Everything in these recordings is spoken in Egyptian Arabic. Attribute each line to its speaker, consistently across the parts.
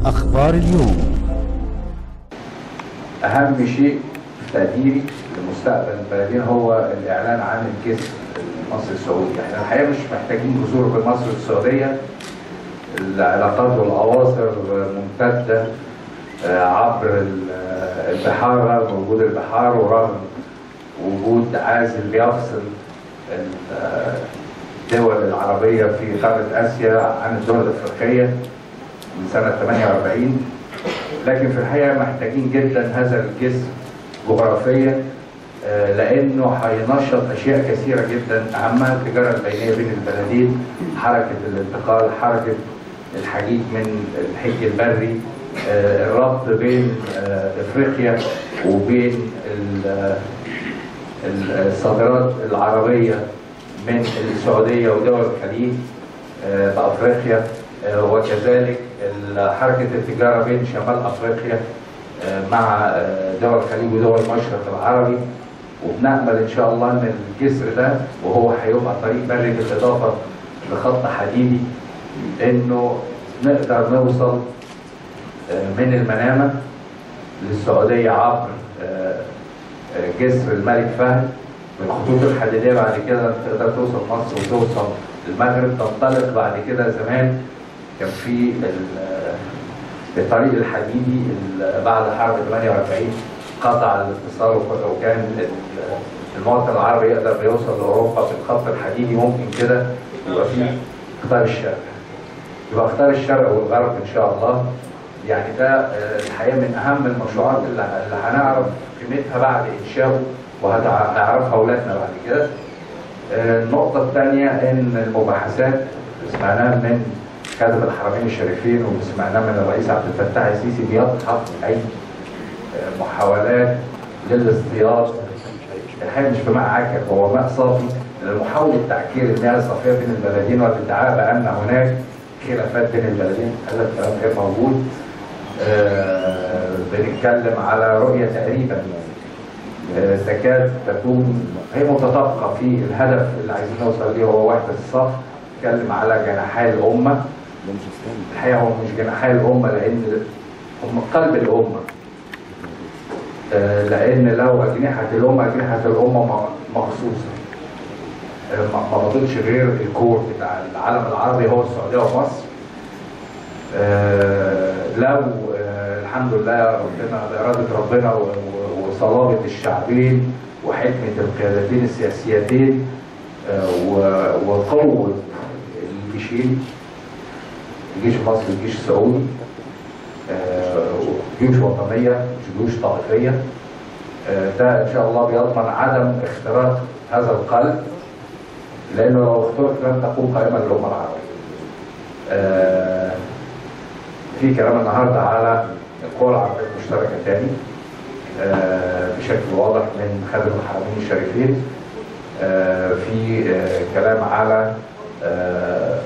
Speaker 1: أخبار اليوم
Speaker 2: اهم شيء في تقديري لمستقبل البلدين هو الاعلان عن الجسر المصري السعودي احنا الحقيقه مش محتاجين جسور بين مصر والسعوديه العلاقات والاواصر ممتده آه، عبر ال- آه، البحار رغم وجود البحار ورغم وجود عازل بيفصل ال- آه، الدول العربيه في قاره اسيا عن الدول الافريقيه من سنه 48 لكن في الحقيقه محتاجين جدا هذا الجسر جغرافيا آه، لانه هينشط اشياء كثيره جدا اهمها التجاره البينيه بين البلدين حركه الانتقال حركه الحديد من الحج البري آه، الربط بين آه، افريقيا وبين ال- ال- الصادرات العربيه من السعوديه ودول الخليج آه، بافريقيا آه، وكذلك ال- حركه التجاره بين شمال افريقيا آه، مع آه، دول الخليج ودول المشرق العربي وبنامل ان شاء الله ان الجسر ده وهو هيبقى طريق بري بالاضافه لخط حديدي انه نقدر نوصل آه، من المنامه للسعوديه عبر آه، آه، جسر الملك فهد بالخطوط الحديديه بعد كده تقدر توصل مصر وتوصل المغرب تنطلق بعد كده زمان كان في ال- الطريق الحديدي ال- بعد حرب 48 قطع الاتصال وك- وكان ال- المواطن العربي يقدر يوصل لاوروبا بالخط الحديدي ممكن كده يبقى في قطار الشرق يبقى قطار الشرق والغرب ان شاء الله يعني ده آه، الحقيقه من اهم المشروعات اللي اللي هنعرف قيمتها بعد انشائه وهنعرفها اولادنا بعد كده آه، النقطة الثانية إن المباحثات سمعناها من خادم الحرمين الشريفين وسمعناها من الرئيس عبد الفتاح السيسي بيضحك أي آه، محاولات للاصطياد الحقيقة مش بماء عكر هو ماء صافي لمحاولة تعكير المياه الصافية بين البلدين والادعاء بأن هناك خلافات بين البلدين هذا الكلام غير موجود آه، بنتكلم على رؤية تقريبا آه، تكاد تكون هي متطابقة في الهدف اللي عايزين نوصل ليه هو وحدة الصف نتكلم على جناحي الأمة الحقيقة هو مش جناحي الأمة لأن هم قلب الأمة آه، لأن لو أجنحة الأمة أجنحة الأمة م- مخصوصة آه، ما ما فاضلش غير الكور بتاع العالم العربي هو السعودية ومصر آه، لو آه، الحمد لله ربنا بإرادة ربنا و- و- وصلابة الشعبين وحكمة القيادتين السياسيتين آه، و- وقوة الجيشين الجيش المصري والجيش السعودي آه، جيوش وطنية مش جيوش طائفية آه، ده إن شاء الله بيضمن عدم اختراق هذا القلب لأنه لو اخترق لن تقوم قائمة للأمة العربية آه، في كلام النهارده على القوى العربيه المشتركه تاني آه، بشكل واضح من خادم الحرمين الشريفين آه، في آه، كلام على آه،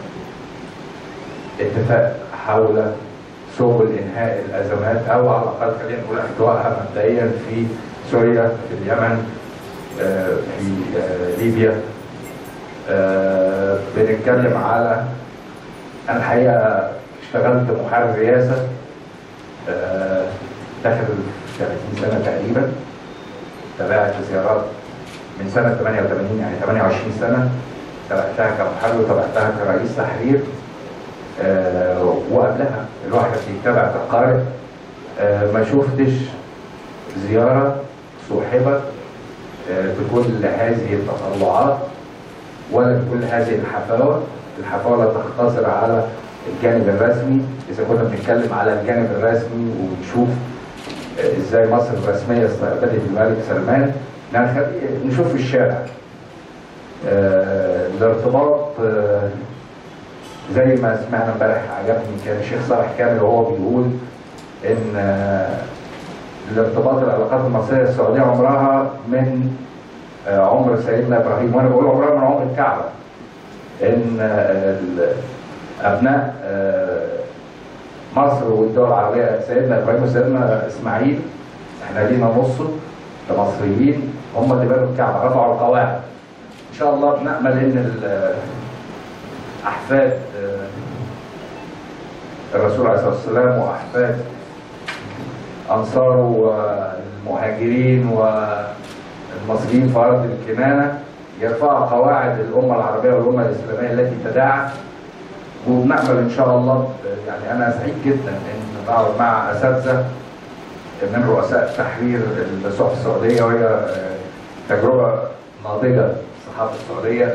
Speaker 2: اتفاق حول سبل انهاء الازمات او على الاقل خلينا نقول احتوائها مبدئيا في سوريا في اليمن آه، في آه، ليبيا آه، بنتكلم على انا الحقيقه اشتغلت محارب رئاسه آه، داخل 30 سنه تقريبا تابعت زيارات من سنه 88 يعني 28 سنه تابعتها كمحارب وتابعتها كرئيس تحرير آه، وقبلها الواحد بيتابع كقارئ آه، ما شفتش زياره صاحبه آه، بكل هذه التطلعات ولا بكل هذه الحفاوة الحفاوة لا تقتصر على الجانب الرسمي إذا كنا بنتكلم على الجانب الرسمي ونشوف آه، إزاي مصر الرسمية استقبلت الملك سلمان نخ- نشوف في الشارع آه، الارتباط آه، زي ما سمعنا امبارح عجبني كان الشيخ صالح كامل وهو بيقول ان آه، الارتباط العلاقات المصريه السعوديه عمرها من آه، عمر سيدنا ابراهيم وانا بقول عمرها من عمر الكعبه ان آه، ال- ابناء آه، مصر والدول العربيه سيدنا ابراهيم وسيدنا اسماعيل احنا لينا نصه كمصريين هم اللي بنوا الكعبه رفعوا القواعد ان شاء الله بنامل ان ال- احفاد آه، الرسول عليه الصلاه والسلام واحفاد انصاره والمهاجرين والمصريين في ارض الكنانه يرفعوا قواعد الامه العربيه والامه الاسلاميه التي تداعى وبنعمل ان شاء الله يعني انا سعيد جدا ان بقعد مع اساتذه من رؤساء تحرير الصحف السعوديه وهي آه، تجربه ناضجه الصحافه السعوديه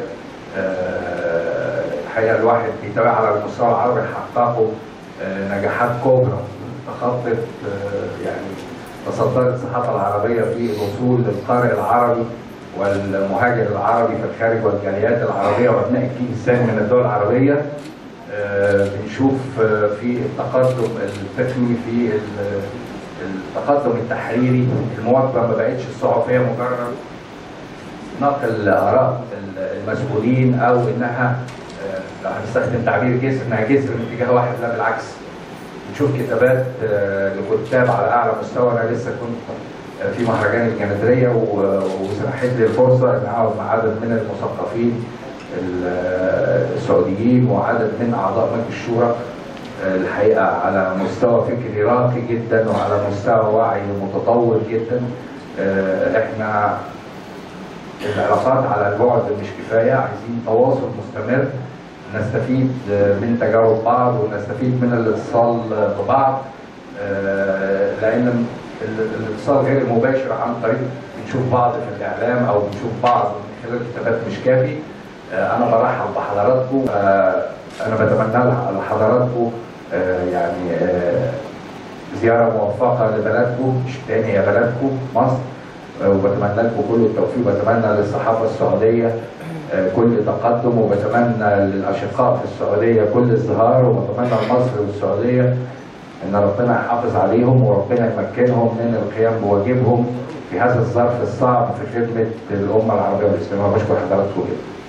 Speaker 2: آه، الحقيقه الواحد بيتابع على المستوى العربي حققوا آه، نجاحات كبرى تخطت آه، يعني تصدرت الصحافه العربيه في الوصول للقارئ العربي والمهاجر العربي في الخارج والجاليات العربيه وابناء الجيل الثاني من الدول العربيه آه، بنشوف آه، في التقدم الفكري في ال- التقدم التحريري المواكبه ما بقتش الصحفيه مجرد نقل اراء المسؤولين او انها آه، لو هنستخدم تعبير جسر انها جسر من اتجاه واحد لا بالعكس نشوف كتابات آه، لكتاب على اعلى مستوى انا لسه كنت آه، في مهرجان الجنادريه و- وسنحت لي الفرصه ان اقعد مع عدد من المثقفين ال- السعوديين وعدد من اعضاء مجلس الشورى آه، الحقيقه على مستوى فكري راقي جدا وعلى مستوى وعي متطور جدا آه، احنا العلاقات على البعد مش كفايه عايزين تواصل مستمر نستفيد من تجارب بعض ونستفيد من الاتصال ببعض آه، لان ال- الاتصال غير المباشر عن طريق بنشوف بعض في الاعلام او بنشوف بعض من خلال كتابات مش كافي آه، انا برحب بحضراتكم آه، انا بتمنى لح- لحضراتكم آه، يعني آه، زياره موفقه لبلدكم مش تاني يا بلدكم مصر آه، وبتمنى لكم كل التوفيق وبتمنى للصحافه السعوديه آه، كل تقدم وبتمنى للاشقاء في السعوديه كل ازدهار وبتمنى لمصر والسعوديه ان ربنا يحافظ عليهم وربنا يمكنهم من القيام بواجبهم في هذا الظرف الصعب في خدمه الامه العربيه والاسلاميه بشكر حضراتكم جدا